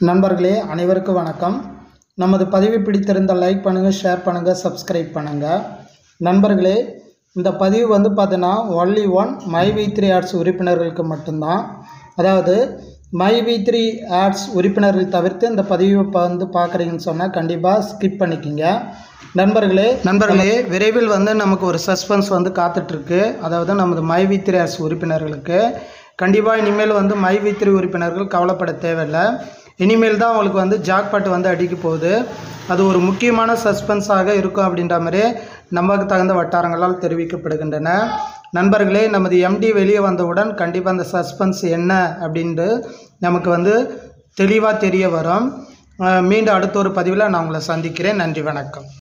நண்பர்களே அனைவருக்கும் வணக்கம் நமது பதிவு பிடித்திருந்த லைக் பண்ணுங்கள் ஷேர் பண்ணுங்கள் சப்ஸ்கிரைப் பண்ணுங்கள் நண்பர்களே இந்த பதிவு வந்து பார்த்தீங்கன்னா only one my V three ads உறுப்பினர்களுக்கு மட்டும்தான் அதாவது மை வி த்ரீ ஆட்ஸ் உறுப்பினர்கள் தவிர்த்து இந்த பதிவை இப்போ வந்து பார்க்குறீங்கன்னு சொன்னால் கண்டிப்பாக ஸ்கிப் பண்ணிக்கிங்க நண்பர்களே நண்பர்களே விரைவில் வந்து நமக்கு ஒரு சஸ்பென்ஸ் வந்து காத்துட்ருக்கு அதாவது நமது மை வி த்ரீ ஆட்ஸ் உறுப்பினர்களுக்கு கண்டிப்பாக இனிமேல் வந்து மை வி த்ரீ உறுப்பினர்கள் கவலைப்பட தேவையில்லை இனிமேல் தான் அவங்களுக்கு வந்து ஜாக்பாட் வந்து அடிக்க போகுது அது ஒரு முக்கியமான சஸ்பென்ஸாக இருக்கும் அப்படின்ற மாதிரி நம்பக்கு தகுந்த வட்டாரங்களால் தெரிவிக்கப்படுகின்றன நண்பர்களே நமது எம்டி வெளியே வந்தவுடன் கண்டிப்பாக அந்த சஸ்பென்ஸ் என்ன அப்படின்ட்டு நமக்கு வந்து தெளிவாக தெரிய வரும் அஹ் மீண்டும் அடுத்த ஒரு பதிவில் நான் உங்களை சந்திக்கிறேன் நன்றி வணக்கம்